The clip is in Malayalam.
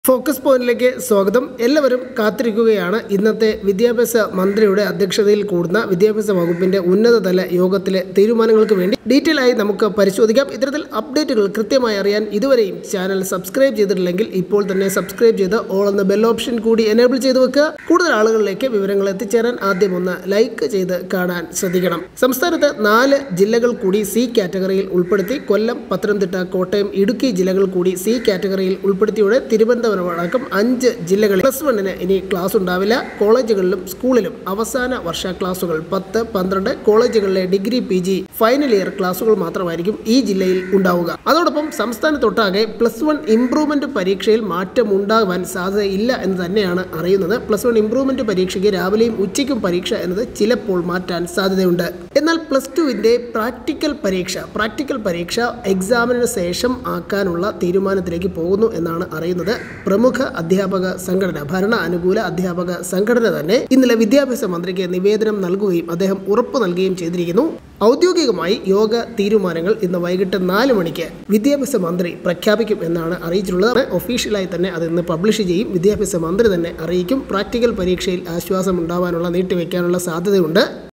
ഫോക്കസ് പോയിന്റിലേക്ക് സ്വാഗതം എല്ലാവരും കാത്തിരിക്കുകയാണ് ഇന്നത്തെ വിദ്യാഭ്യാസ മന്ത്രിയുടെ അധ്യക്ഷതയിൽ കൂടുന്ന വിദ്യാഭ്യാസ വകുപ്പിന്റെ ഉന്നതതല യോഗത്തിലെ തീരുമാനങ്ങൾക്ക് വേണ്ടി ഡീറ്റെയിൽ ആയി നമുക്ക് പരിശോധിക്കാം ഇത്തരത്തിൽ അപ്ഡേറ്റുകൾ കൃത്യമായി അറിയാൻ ഇതുവരെയും ചാനൽ സബ്സ്ക്രൈബ് ചെയ്തിട്ടില്ലെങ്കിൽ ഇപ്പോൾ തന്നെ സബ്സ്ക്രൈബ് ചെയ്ത് ഓൾ എന്ന ബെൽ ഓപ്ഷൻ കൂടി എനേബിൾ ചെയ്ത് വെക്കുക കൂടുതൽ ആളുകളിലേക്ക് വിവരങ്ങൾ എത്തിച്ചേരാൻ ആദ്യം ഒന്ന് ലൈക്ക് ചെയ്ത് കാണാൻ ശ്രദ്ധിക്കണം സംസ്ഥാനത്ത് നാല് ജില്ലകൾ കൂടി സി കാറ്റഗറിയിൽ ഉൾപ്പെടുത്തി കൊല്ലം പത്തനംതിട്ട കോട്ടയം ഇടുക്കി ജില്ലകൾ കൂടി സി കാറ്റഗറിയിൽ ഉൾപ്പെടുത്തിയോടെ തിരുവനന്തപുരം അടക്കം അഞ്ച് ജില്ലകളിൽ പ്ലസ് വണ്ണിന് ഇനി ക്ലാസ് ഉണ്ടാവില്ല കോളേജുകളിലും സ്കൂളിലും അവസാന വർഷ ക്ലാസുകൾ പത്ത് പന്ത്രണ്ട് കോളേജുകളിലെ degree P G final year ക്ലാസുകൾ മാത്രമായിരിക്കും ഈ ജില്ലയിൽ ഉണ്ടാവുക അതോടൊപ്പം സംസ്ഥാനത്തൊട്ടാകെ പ്ലസ് വൺ ഇംപ്രൂവ്മെന്റ് പരീക്ഷയിൽ മാറ്റം ഉണ്ടാകാൻ സാധ്യതയില്ല എന്ന് തന്നെയാണ് അറിയുന്നത് പ്ലസ് വൺ ഇംപ്രൂവ്മെന്റ് പരീക്ഷയ്ക്ക് രാവിലെയും ഉച്ചയ്ക്കും പരീക്ഷ എന്നത് ചിലപ്പോൾ മാറ്റാൻ സാധ്യതയുണ്ട് എന്നാൽ പ്ലസ് ടുവിന്റെ പ്രാക്ടിക്കൽ പരീക്ഷ പ്രാക്ടിക്കൽ പരീക്ഷ എക്സാമിന് ശേഷം ആക്കാനുള്ള തീരുമാനത്തിലേക്ക് പോകുന്നു എന്നാണ് അറിയുന്നത് പ്രമുഖ അധ്യാപക സംഘടന ഭരണ അനുകൂല അധ്യാപക സംഘടന തന്നെ ഇന്നലെ വിദ്യാഭ്യാസ മന്ത്രിക്ക് നിവേദനം നൽകുകയും അദ്ദേഹം ഉറപ്പ് നൽകുകയും ചെയ്തിരിക്കുന്നു ഔദ്യോഗികമായി യോഗ തീരുമാനങ്ങൾ ഇന്ന് വൈകിട്ട് നാല് മണിക്ക് വിദ്യാഭ്യാസ മന്ത്രി പ്രഖ്യാപിക്കും എന്നാണ് അറിയിച്ചിട്ടുള്ളത് ഒഫീഷ്യലായി തന്നെ അത് ഇന്ന് പബ്ലിഷ് ചെയ്യും വിദ്യാഭ്യാസ മന്ത്രി തന്നെ അറിയിക്കും പ്രാക്ടിക്കൽ പരീക്ഷയിൽ ആശ്വാസം ഉണ്ടാവാനുള്ള നീട്ടിവെക്കാനുള്ള സാധ്യതയുണ്ട്